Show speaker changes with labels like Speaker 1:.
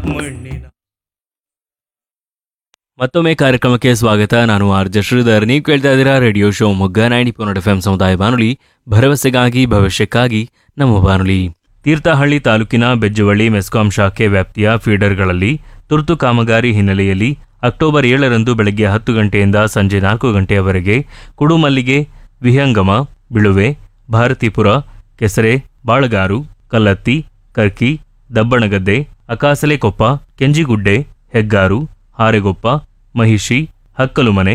Speaker 1: ಮಣ್ಣಿನ
Speaker 2: ಮತ್ತೊಮ್ಮೆ ಕಾರ್ಯಕ್ರಮಕ್ಕೆ ಸ್ವಾಗತ ನಾನು ಆರ್ ಜೆ ಶ್ರೀಧರ್ ನೀವು ಕೇಳ್ತಾ ಇದ್ದೀರಾ radio Shimoga ninety point F ಸಮುದಾಯ ಬಾನುಲಿ ಭರವಸೆಗಾಗಿ ಭವಿಷ್ಯಕ್ಕಾಗಿ ನಮ್ಮ ಬಾನುಲಿ ತೀರ್ಥಹಳ್ಳಿ ತಾಲೂಕಿನ ಬೆಜ್ಜವಳ್ಳಿ ಮೆಸ್ಕಾಂ ಶಾಖೆ ವ್ಯಾಪ್ತಿಯ ಫೀಡರ್ಗಳಲ್ಲಿ ತುರ್ತು ಕಾಮಗಾರಿ ಹಿನ್ನೆಲೆಯಲ್ಲಿ ಅಕ್ಟೋಬರ್ ಏಳರಂದು ಬೆಳಗ್ಗೆ ಹತ್ತು ಗಂಟೆಯಿಂದ ಸಂಜೆ ನಾಲ್ಕು ಗಂಟೆಯವರೆಗೆ ಕುಡುಮಲ್ಲಿಗೆ ವಿಹಂಗಮ ಬಿಳುವೆ ಭಾರತೀಪುರ ಕೆಸರೆ ಬಾಳಗಾರು ಕಲ್ಲತ್ತಿ ಕರ್ಕಿ ದಬ್ಬಣಗದ್ದೆ ಅಕಾಸಲೆಕೊಪ್ಪ ಕೆಂಜಿಗುಡ್ಡೆ ಹೆಗ್ಗಾರು ಹಾರೆಗೊಪ್ಪ ಮಹಿಷಿ ಹಕ್ಕಲುಮನೆ